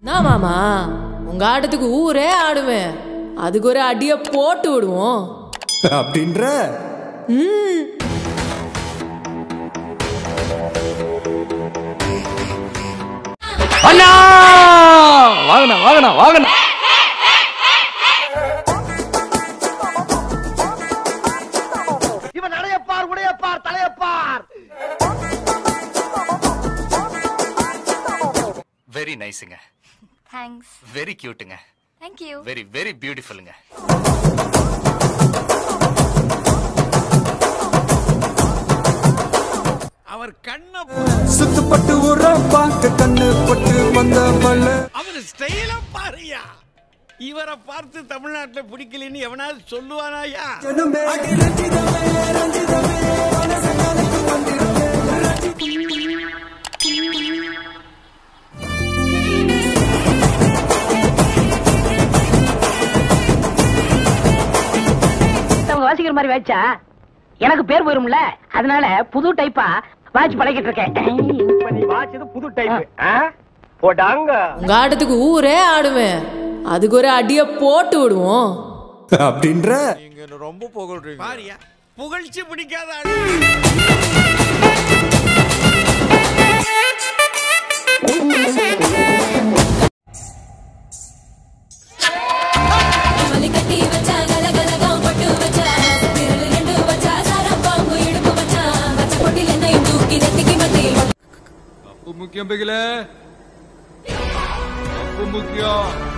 நான் மாமா உங்க ஆட்டத்துக்கு ஊரே ஆடுவேன் அதுக்கு ஒரு அடிய போட்டு விடுவோம் அப்படின்ற அண்ணா வாங்கண்ணா வாங்கண்ணா வாங்கண்ணா இவன் நடையப்பார் உடையப்பார் தலையப்பார் வெரி நைஸுங்க தேங்க்ஸ் வெரி கியூட்டுங்க தேங்க்யூ வெரி வெரி பியூட்டிஃபுல்லுங்க அவர் கண்ண சுத்துப்பட்டு உர பார்க்க கண்ணு பட்டு வந்த மல்ல அவர் ஸ்டைல பாருயா இவரை பார்த்து தமிழ்நாட்டுல பிடிக்கலன்னு எவனாவது சொல்லுவானாயா ஜனமே ரஞ்சிதமே ரஞ்சிதமே மனசங்களுக்கு வந்திருமே அவங்க வாசிக்கிற மாதிரி வாய்ச்சா எனக்கு பேர் போயிரும்ல அதனால புது டைப்பா வாட்ச் பழகிட்டு இருக்கேன் இப்ப நீ வாச்சது புது டைப் போடாங்க உங்க ஆட்டத்துக்கு ஊரே ஆடுவேன் அதுக்கு ஒரு அடிய போட்டு விடுவோம் அப்படின்ற பாரியா புகழ்ச்சி பிடிக்காத ஆளு கட்டி வச்சா கலகலகம் பட்டு வச்சா விரல் ரெண்டு வச்சா சாரம் பாம்பு இடுப்பு வச்சா வச்ச கொட்டில் என்னையும் தூக்கி நெத்திக்கு மத்தியில் முக்கியம் பிகில முக்கியம்